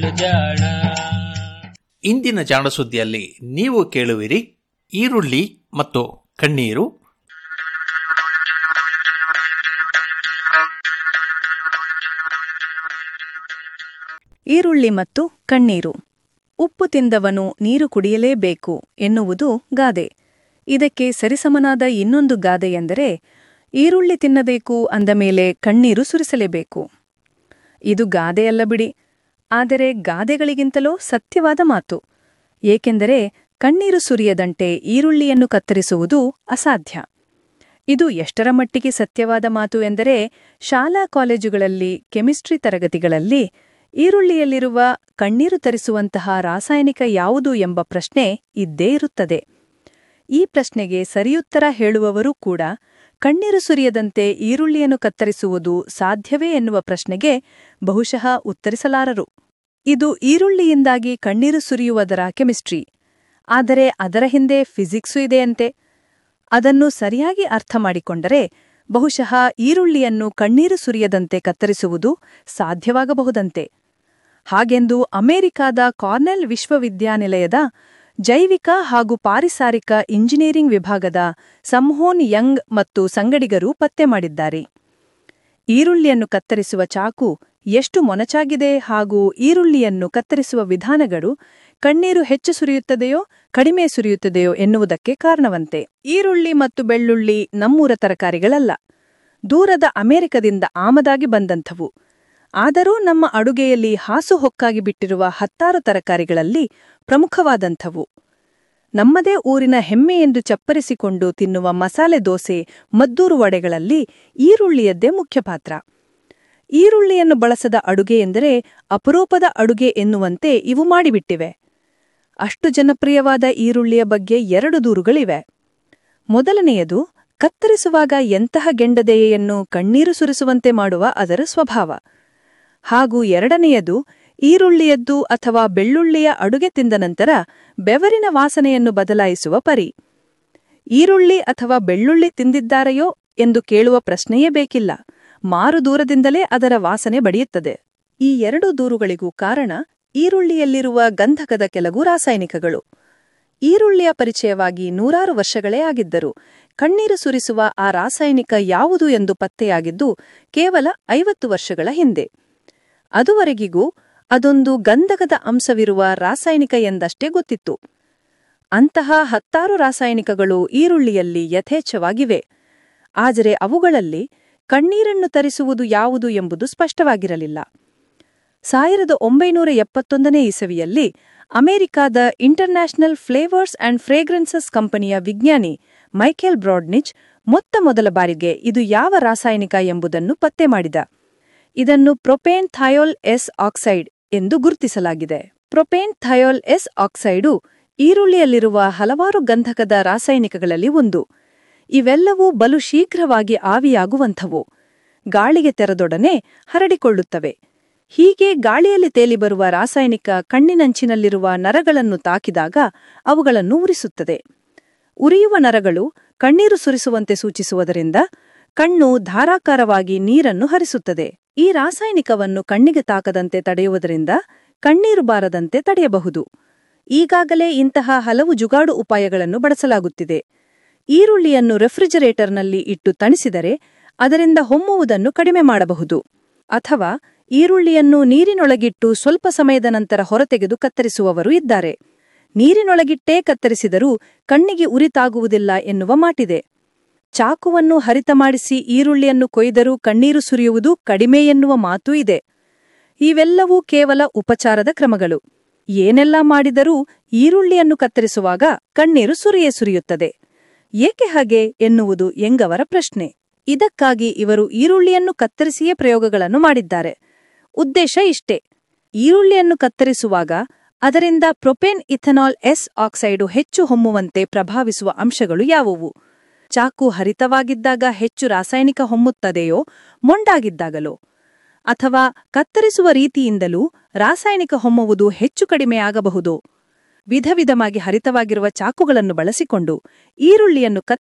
ಜಾಣ ಇಂದಿನ ಜಾಣ ಸುದ್ದಿಯಲ್ಲಿ ನೀವು ಕೇಳುವಿರಿ ಈರುಳ್ಳಿ ಮತ್ತು ಕಣ್ಣೀರು ಈರುಳ್ಳಿ ಮತ್ತು ಕಣ್ಣೀರು ಉಪ್ಪು ತಿಂದವನು ನೀರು ಕುಡಿಯಲೇಬೇಕು ಎನ್ನುವುದು ಗಾದೆ ಇದಕ್ಕೆ ಸರಿಸಮನಾದ ಇನ್ನೊಂದು ಗಾದೆ ಎಂದರೆ ಈರುಳ್ಳಿ ತಿನ್ನಬೇಕು ಅಂದ ಮೇಲೆ ಕಣ್ಣೀರು ಸುರಿಸಲೇಬೇಕು ಇದು ಗಾದೆಯಲ್ಲ ಬಿಡಿ ಆದರೆ ಗಾದೆಗಳಿಗಿಂತಲೂ ಸತ್ಯವಾದ ಮಾತು ಏಕೆಂದರೆ ಕಣ್ಣೀರು ಸುರಿಯದಂತೆ ಈರುಳ್ಳಿಯನ್ನು ಕತ್ತರಿಸುವುದು ಅಸಾಧ್ಯ ಇದು ಎಷ್ಟರ ಮಟ್ಟಿಗೆ ಸತ್ಯವಾದ ಮಾತು ಎಂದರೆ ಶಾಲಾ ಕಾಲೇಜುಗಳಲ್ಲಿ ಕೆಮಿಸ್ಟ್ರಿ ತರಗತಿಗಳಲ್ಲಿ ಈರುಳ್ಳಿಯಲ್ಲಿರುವ ಕಣ್ಣೀರು ತರಿಸುವಂತಹ ರಾಸಾಯನಿಕ ಯಾವುದು ಎಂಬ ಪ್ರಶ್ನೆ ಇದ್ದೇ ಇರುತ್ತದೆ ಈ ಪ್ರಶ್ನೆಗೆ ಸರಿಯುತ್ತರ ಹೇಳುವವರೂ ಕೂಡ ಕಣ್ಣೀರು ಸುರಿಯದಂತೆ ಈರುಳ್ಳಿಯನ್ನು ಕತ್ತರಿಸುವುದು ಸಾಧ್ಯವೇ ಎನ್ನುವ ಪ್ರಶ್ನೆಗೆ ಬಹುಶಃ ಉತ್ತರಿಸಲಾರರು ಇದು ಈರುಳ್ಳಿಯಿಂದಾಗಿ ಕಣ್ಣೀರು ಸುರಿಯುವುದರ ಕೆಮಿಸ್ಟ್ರಿ ಆದರೆ ಅದರ ಹಿಂದೆ ಫಿಸಿಕ್ಸು ಇದೆಯಂತೆ ಅದನ್ನು ಸರಿಯಾಗಿ ಅರ್ಥ ಮಾಡಿಕೊಂಡರೆ ಬಹುಶಃ ಈರುಳ್ಳಿಯನ್ನು ಕಣ್ಣೀರು ಸುರಿಯದಂತೆ ಕತ್ತರಿಸುವುದು ಸಾಧ್ಯವಾಗಬಹುದಂತೆ ಹಾಗೆಂದು ಅಮೆರಿಕಾದ ಕಾರ್ನೆಲ್ ವಿಶ್ವವಿದ್ಯಾನಿಲಯದ ಜೈವಿಕ ಹಾಗೂ ಪಾರಿಸಾರಿಕ ಇಂಜಿನಿಯರಿಂಗ್ ವಿಭಾಗದ ಸಂಹೋನ್ ಯಂಗ್ ಮತ್ತು ಸಂಗಡಿಗರು ಪತ್ತೆ ಮಾಡಿದ್ದಾರೆ ಈರುಳ್ಳಿಯನ್ನು ಕತ್ತರಿಸುವ ಚಾಕು ಎಷ್ಟು ಮೊನಚಾಗಿದೆ ಹಾಗೂ ಈರುಳ್ಳಿಯನ್ನು ಕತ್ತರಿಸುವ ವಿಧಾನಗಳು ಕಣ್ಣೀರು ಹೆಚ್ಚು ಸುರಿಯುತ್ತದೆಯೋ ಕಡಿಮೆ ಸುರಿಯುತ್ತದೆಯೋ ಎನ್ನುವುದಕ್ಕೆ ಕಾರಣವಂತೆ ಈರುಳ್ಳಿ ಮತ್ತು ಬೆಳ್ಳುಳ್ಳಿ ನಮ್ಮೂರ ತರಕಾರಿಗಳಲ್ಲ ದೂರದ ಅಮೆರಿಕದಿಂದ ಆಮದಾಗಿ ಬಂದಂಥವು ಆದರೂ ನಮ್ಮ ಅಡುಗೆಯಲ್ಲಿ ಹಾಸುಹೊಕ್ಕಾಗಿ ಬಿಟ್ಟಿರುವ ಹತ್ತಾರು ತರಕಾರಿಗಳಲ್ಲಿ ಪ್ರಮುಖವಾದಂಥವು ನಮ್ಮದೇ ಊರಿನ ಹೆಮ್ಮೆ ಎಂದು ಚಪ್ಪರಿಸಿಕೊಂಡು ತಿನ್ನುವ ಮಸಾಲೆ ದೋಸೆ ಮದ್ದೂರು ವಡೆಗಳಲ್ಲಿ ಈರುಳ್ಳಿಯದ್ದೇ ಮುಖ್ಯ ಪಾತ್ರ ಈರುಳ್ಳಿಯನ್ನು ಬಳಸದ ಅಡುಗೆ ಎಂದರೆ ಅಪರೂಪದ ಅಡುಗೆ ಎನ್ನುವಂತೆ ಇವು ಮಾಡಿಬಿಟ್ಟಿವೆ ಅಷ್ಟು ಜನಪ್ರಿಯವಾದ ಈರುಳ್ಳಿಯ ಬಗ್ಗೆ ಎರಡು ದೂರುಗಳಿವೆ ಮೊದಲನೆಯದು ಕತ್ತರಿಸುವಾಗ ಎಂತಹ ಗೆಂಡದೆಯೆಯನ್ನು ಕಣ್ಣೀರು ಸುರಿಸುವಂತೆ ಮಾಡುವ ಅದರ ಸ್ವಭಾವ ಹಾಗೂ ಎರಡನೆಯದು ಈರುಳ್ಳಿಯದ್ದು ಅಥವಾ ಬೆಳ್ಳುಳ್ಳಿಯ ಅಡುಗೆ ತಿಂದ ನಂತರ ಬೆವರಿನ ವಾಸನೆಯನ್ನು ಬದಲಾಯಿಸುವ ಪರಿ ಈರುಳ್ಳಿ ಅಥವಾ ಬೆಳ್ಳುಳ್ಳಿ ತಿಂದಿದ್ದಾರೆಯೋ ಎಂದು ಕೇಳುವ ಪ್ರಶ್ನೆಯೇ ಬೇಕಿಲ್ಲ ಮಾರು ದೂರದಿಂದಲೇ ಅದರ ವಾಸನೆ ಬಡಿಯುತ್ತದೆ ಈ ಎರಡು ದೂರುಗಳಿಗೂ ಕಾರಣ ಈರುಳ್ಳಿಯಲ್ಲಿರುವ ಗಂಧಕದ ಕೆಲವು ರಾಸಾಯನಿಕಗಳು ಈರುಳ್ಳಿಯ ಪರಿಚಯವಾಗಿ ನೂರಾರು ವರ್ಷಗಳೇ ಆಗಿದ್ದರು ಕಣ್ಣೀರು ಸುರಿಸುವ ಆ ರಾಸಾಯನಿಕ ಯಾವುದು ಎಂದು ಪತ್ತೆಯಾಗಿದ್ದು ಕೇವಲ ಐವತ್ತು ವರ್ಷಗಳ ಹಿಂದೆ ಅದುವರೆಗಿಗೂ ಅದೊಂದು ಗಂಧಕದ ಅಂಶವಿರುವ ರಾಸಾಯನಿಕ ಎಂದಷ್ಟೇ ಗೊತ್ತಿತ್ತು ಅಂತಹ ಹತ್ತಾರು ರಾಸಾಯನಿಕಗಳು ಈರುಳ್ಳಿಯಲ್ಲಿ ಯಥೇಚ್ಛವಾಗಿವೆ ಆದರೆ ಅವುಗಳಲ್ಲಿ ಕಣ್ಣೀರನ್ನು ತರಿಸುವುದು ಯಾವುದು ಎಂಬುದು ಸ್ಪಷ್ಟವಾಗಿರಲಿಲ್ಲ ಸಾವಿರದ ಒಂಬೈನೂರ ಎಪ್ಪತ್ತೊಂದನೇ ಇಸವಿಯಲ್ಲಿ ಅಮೆರಿಕಾದ ಇಂಟರ್ನ್ಯಾಷನಲ್ ಫ್ಲೇವರ್ಸ್ ಅಂಡ್ ಫ್ರೇಗ್ರೆನ್ಸಸ್ ಕಂಪನಿಯ ವಿಜ್ಞಾನಿ ಮೈಕೆಲ್ ಬ್ರಾಡ್ನಿಚ್ ಮೊತ್ತ ಮೊದಲ ಬಾರಿಗೆ ಇದು ಯಾವ ರಾಸಾಯನಿಕ ಎಂಬುದನ್ನು ಪತ್ತೆ ಮಾಡಿದ ಇದನ್ನು ಪ್ರೊಪೇನ್ ಥಯೋಲ್ ಎಸ್ ಆಕ್ಸೈಡ್ ಎಂದು ಗುರುತಿಸಲಾಗಿದೆ ಪ್ರೊಪೇನ್ ಥಯೋಲ್ ಎಸ್ ಆಕ್ಸೈಡು ಈರುಳ್ಳಿಯಲ್ಲಿರುವ ಹಲವಾರು ಗಂಧಕದ ರಾಸಾಯನಿಕಗಳಲ್ಲಿ ಒಂದು ಇವೆಲ್ಲವೂ ಬಲು ಶೀಘ್ರವಾಗಿ ಆವಿಯಾಗುವಂಥವು ಗಾಳಿಗೆ ತೆರೆದೊಡನೆ ಹರಡಿಕೊಳ್ಳುತ್ತವೆ ಹೀಗೆ ಗಾಳಿಯಲ್ಲಿ ತೇಲಿ ಬರುವ ರಾಸಾಯನಿಕ ಕಣ್ಣಿನಂಚಿನಲ್ಲಿರುವ ನರಗಳನ್ನು ತಾಕಿದಾಗ ಅವುಗಳನ್ನು ಉರಿಸುತ್ತದೆ ಉರಿಯುವ ನರಗಳು ಕಣ್ಣೀರು ಸುರಿಸುವಂತೆ ಸೂಚಿಸುವುದರಿಂದ ಕಣ್ಣು ಧಾರಾಕಾರವಾಗಿ ನೀರನ್ನು ಹರಿಸುತ್ತದೆ ಈ ರಾಸಾಯನಿಕವನ್ನು ಕಣ್ಣಿಗೆ ತಾಕದಂತೆ ತಡೆಯುವುದರಿಂದ ಕಣ್ಣೀರು ಬಾರದಂತೆ ತಡೆಯಬಹುದು ಈಗಾಗಲೇ ಇಂತಹ ಹಲವು ಜುಗಾಡು ಉಪಾಯಗಳನ್ನು ಬಳಸಲಾಗುತ್ತಿದೆ ಈರುಳ್ಳಿಯನ್ನು ರೆಫ್ರಿಜರೇಟರ್ನಲ್ಲಿ ಇಟ್ಟು ತಣಿಸಿದರೆ ಅದರಿಂದ ಹೊಮ್ಮುವುದನ್ನು ಕಡಿಮೆ ಮಾಡಬಹುದು ಅಥವಾ ಈರುಳ್ಳಿಯನ್ನು ನೀರಿನೊಳಗಿಟ್ಟು ಸ್ವಲ್ಪ ಸಮಯದ ನಂತರ ಹೊರತೆಗೆದು ಕತ್ತರಿಸುವವರು ಇದ್ದಾರೆ ನೀರಿನೊಳಗಿಟ್ಟೇ ಕತ್ತರಿಸಿದರೂ ಕಣ್ಣಿಗೆ ಉರಿತಾಗುವುದಿಲ್ಲ ಎನ್ನುವ ಮಾಟಿದೆ ಚಾಕುವನ್ನು ಹರಿತ ಮಾಡಿಸಿ ಈರುಳ್ಳಿಯನ್ನು ಕೊಯ್ದರೂ ಕಣ್ಣೀರು ಸುರಿಯುವುದು ಕಡಿಮೆ ಎನ್ನುವ ಮಾತೂ ಇದೆ ಇವೆಲ್ಲವೂ ಕೇವಲ ಉಪಚಾರದ ಕ್ರಮಗಳು ಏನೆಲ್ಲ ಮಾಡಿದರೂ ಈರುಳ್ಳಿಯನ್ನು ಕತ್ತರಿಸುವಾಗ ಕಣ್ಣೀರು ಸುರಿಯೇ ಸುರಿಯುತ್ತದೆ ಏಕೆ ಹಾಗೆ ಎನ್ನುವುದು ಎಂಗವರ ಪ್ರಶ್ನೆ ಇದಕ್ಕಾಗಿ ಇವರು ಈರುಳ್ಳಿಯನ್ನು ಕತ್ತರಿಸಿಯೇ ಪ್ರಯೋಗಗಳನ್ನು ಮಾಡಿದ್ದಾರೆ ಉದ್ದೇಶ ಇಷ್ಟೇ ಈರುಳ್ಳಿಯನ್ನು ಕತ್ತರಿಸುವಾಗ ಅದರಿಂದ ಪ್ರೊಪೇನ್ ಇಥನಾಲ್ ಎಸ್ ಆಕ್ಸೈಡು ಹೆಚ್ಚು ಹೊಮ್ಮುವಂತೆ ಪ್ರಭಾವಿಸುವ ಅಂಶಗಳು ಯಾವುವು ಚಾಕು ಹರಿತವಾಗಿದ್ದಾಗ ಹೆಚ್ಚು ರಾಸಾಯನಿಕ ಹೊಮ್ಮುತ್ತದೆಯೋ ಮೊಂಡಾಗಿದ್ದಾಗಲೋ ಅಥವಾ ಕತ್ತರಿಸುವ ರೀತಿಯಿಂದಲೂ ರಾಸಾಯನಿಕ ಹೊಮ್ಮುವುದು ಹೆಚ್ಚು ಕಡಿಮೆಯಾಗಬಹುದೋ ವಿಧ ವಿಧವಾಗಿ ಹರಿತವಾಗಿರುವ ಚಾಕುಗಳನ್ನು ಬಳಸಿಕೊಂಡು ಈರುಳ್ಳಿಯನ್ನು ಕತ್ತರಿಸಿ